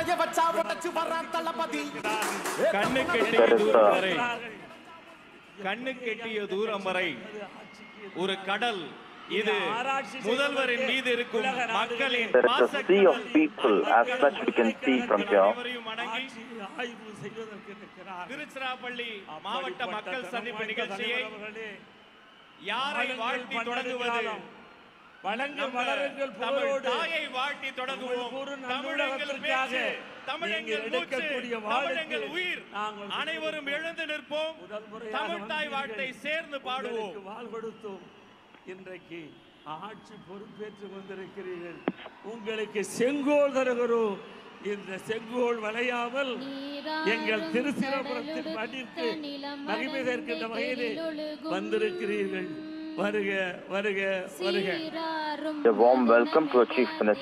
கோட்டைய வச்சா உடச்சு வர்றான் தளபதி கண்ணு கெட்டிய That is, தூரம் uh, வரை கண்ணு கெட்டிய தூரம் வரை ஒரு கடல் இது முதல்வரின் மீது இருக்கும் மக்களின் There is a sea of people, as such we can see from here. அனைவரையும் வணங்கி ஆய்வு செய்வதற்கு இருக்கிறார் திருச்சிராப்பள்ளி மாவட்ட மக்கள் சந்திப்பு நிகழ்ச்சியை அவர்களே, யாரை வளங்கள் வாழ்த்தி பண்டது தொடங்குவது காலம். வளங்கள் நம்ம வளருங்கள் தமிழ் புகழோடு தாயை வாழ்த்தி தொடங்குவோம் உங்கள் கூறு தமிழெங்கள் நல்லுலகத்திற்காக பேச்சு தமிழெங்கள் நீங்கள் மூச்சு எடுக்கக்கூடிய தமிழெங்கள் வாளுக்கு உயிர் நாங்கள் அனைவரும் எழுந்து நிற்போம் முதல் முறையாக தமிழ் தாய் வந்தீர்கள். வாழ்த்தை சேர்ந்து பாடுவோம் உங்களுக்கு வாழ் கொடுத்தோம் இன்றைக்கு ஆட்சி பொறுப்பேற்று வந்திருக்கிறீர்கள் உங்களுக்கு செங்கோல் தருகிறோம் இந்த செங்கோல் வளையாமல் எங்கள் திருச்சிரபுரத்தின் மண்ணிற்கு மகிமை சேர்க்கின்ற வகையிலே வந்திருக்கிறீர்கள் வருக வருக வருக A warm welcome to our Chief Minister.